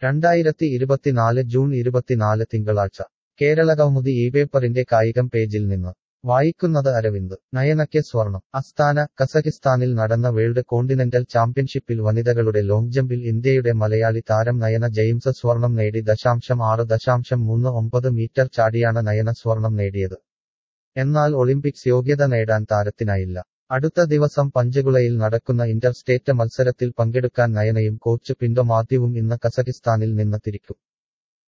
രണ്ടായിരത്തി ഇരുപത്തിനാല് ജൂൺ ഇരുപത്തിനാല് തിങ്കളാഴ്ച കേരളകൗമുദി ഈ പേപ്പറിന്റെ കായികം പേജിൽ നിന്ന് വായിക്കുന്നത് അരവിന്ദ് നയനയ്ക്ക് സ്വർണം അസ്താന കസഖിസ്ഥാനിൽ നടന്ന വേൾഡ് കോണ്ടിനെന്റൽ ചാമ്പ്യൻഷിപ്പിൽ വനിതകളുടെ ലോങ് ജമ്പിൽ ഇന്ത്യയുടെ മലയാളി താരം നയന ജെയിംസ് സ്വർണം നേടി ദശാംശം ആറ് ദശാംശം മൂന്ന് ഒമ്പത് മീറ്റർ ചാടിയാണ് നയന സ്വർണം നേടിയത് എന്നാൽ ഒളിമ്പിക്സ് യോഗ്യത നേടാൻ താരത്തിനായില്ല അടുത്ത ദിവസം പഞ്ചകുളയിൽ നടക്കുന്ന ഇന്റർ സ്റ്റേറ്റ് മത്സരത്തിൽ പങ്കെടുക്കാൻ നയനയും കോച്ച് പിന്റോ മാത്യുവും ഇന്ന് കസഖിസ്ഥാനിൽ നിന്ന് തിരിക്കും